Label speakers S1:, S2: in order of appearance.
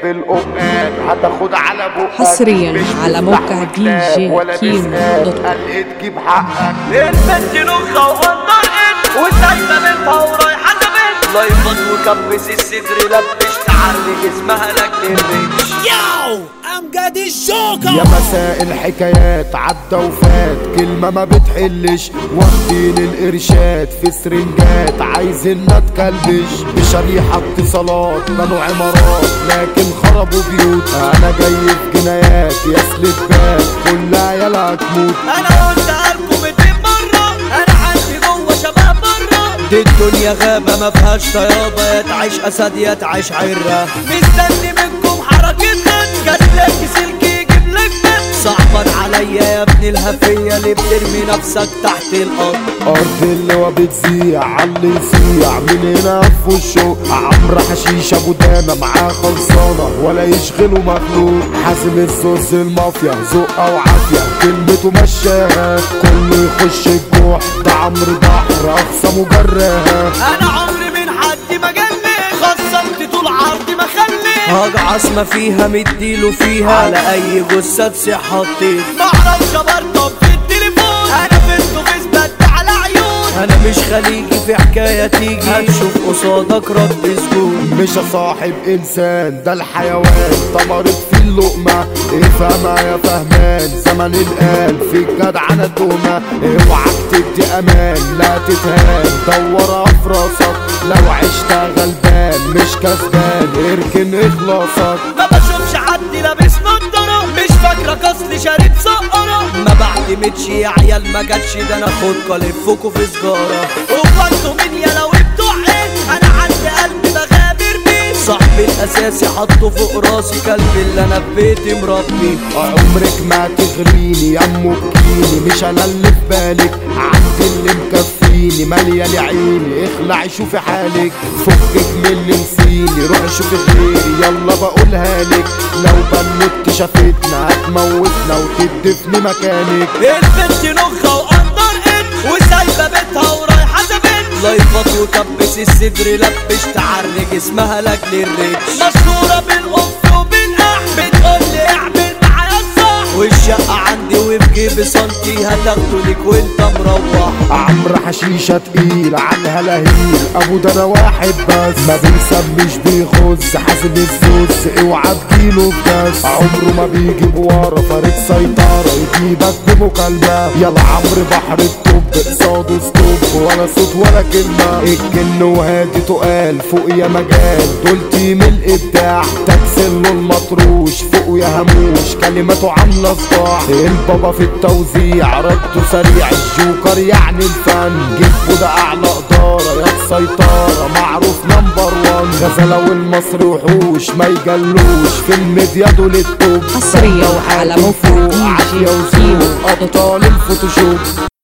S1: في القرآن هتاخد على بقك
S2: حصرياً
S1: مش
S2: على
S1: تفتح
S2: موقع
S1: كتاب
S2: دي جي
S1: ولا
S2: كيمو
S1: تسأل
S2: دوت كوم.
S1: قال تجيب حقك
S3: البنت نخة وانطلقت وسايبة بنتها ورايحة تبت لايفات وكبس الصدر لبش تعري جسمها لك الريش
S4: Yo, امجد الجوكر
S1: يا مساء الحكايات عدى وفات كلمة ما بتحلش واخدين القرشات في سرنجات عايزين نتكلبش بشريحة اتصالات بنوا عمارات لكن خربوا بيوت انا جاي في جنايات يا سلبات كل عيالها تموت
S3: انا قلت لكم 200 مرة انا عندي جوه شباب بره دي الدنيا غابة ما فيهاش طيابة يا تعيش اسد يا تعيش عرة مستني منكم حركتنا جاتلك سلك يجيب لك بيت صعبان عليا يا ابن الهفية اللي بترمي نفسك تحت الارض
S1: ارض اللي بتزيع علي يسيع من هنا في وشه عمرو حشيش ابو دانا معاه خلصانه ولا يشغله مخلوق حازم الزوز المافيا زقه وعافيه كلمته مشاها كله يخش الجوع ده عمرو بحر اقصى مجرها
S3: انا عمري من حد ما جنبي خصمت طول عرضي ما خلي هجعص ما فيها مديله فيها على اي جثة تصيح حطيت معرفش برطب في التليفون انا فيس تو فيس بد على عيون انا مش خليجي في حكاية تيجي هتشوف قصادك رد سجون
S1: مش صاحب انسان ده الحيوان طمرت في اللقمة افهمها يا فهمان زمن الآن في الجدعنة تهمة اوعك تدي امان لا تتهان دورها في راسك لو عشت غلبان مش كسبان اركن اخلاصك
S3: ما بشوفش حد لابس نضارة مش فاكرك اصلي شارب سقرة ما بعتمدش يا عيال ما جاتش ده انا خد لفكوا في سجارة هو انتوا مين يا لو بتوع ايه انا عندي قلب بغامر بيه صاحبي الاساسي حطه فوق راسي كلب اللي انا في بيتي مربي
S1: عمرك ما تغريني يا ام بكيني مش انا اللي في بالك عندي اللي مكفيني ماليه عيني اخلعي شوفي حالك فكك من اللي نسيني روحي شوفي غيري يلا بقولها لك لو بنوت شافتنا هتموتنا وتدفني مكانك
S3: البنت نخة وقندر ان وسايبة بيتها ورايحة زبن لايفات وكبس الصدر لبش تعري جسمها لاجل الريتش مشهورة بالقف وبالقح بتقول لي اعمل معايا الصح والشقة عندي وفي جيبي سنتي هتاخده ليك وانت مروح
S1: عمرو حشيشة تقيل عنها لهيل ابو ده انا واحد بس ما بيسميش بيخز حاسب الزوز اوعى تجيله بجد عمره ما بيجي بورا فارق سيطرة يجيبك بمكالمة يلا عمرو بحر الطب قصاده ستوب ولا صوت ولا كلمة الجن وهادي تقال فوق يا مجال دول تيم الابداع تكسل له المطروش فوق يا هموش كلماته عاملة صداع البابا في التوزيع رده سريع الجوكر يعني الفن جيبه ده اعلى ادارة يا السيطرة معروف نمبر وان غزلة والمصري وحوش ما يجلوش في الميديا دول التوب
S2: حصرياً
S1: لو
S2: على
S1: حاكم
S2: موقع
S1: فوق
S2: دي جي
S1: عافية
S2: كيمو
S1: وذوق ابطال الفوتوشوب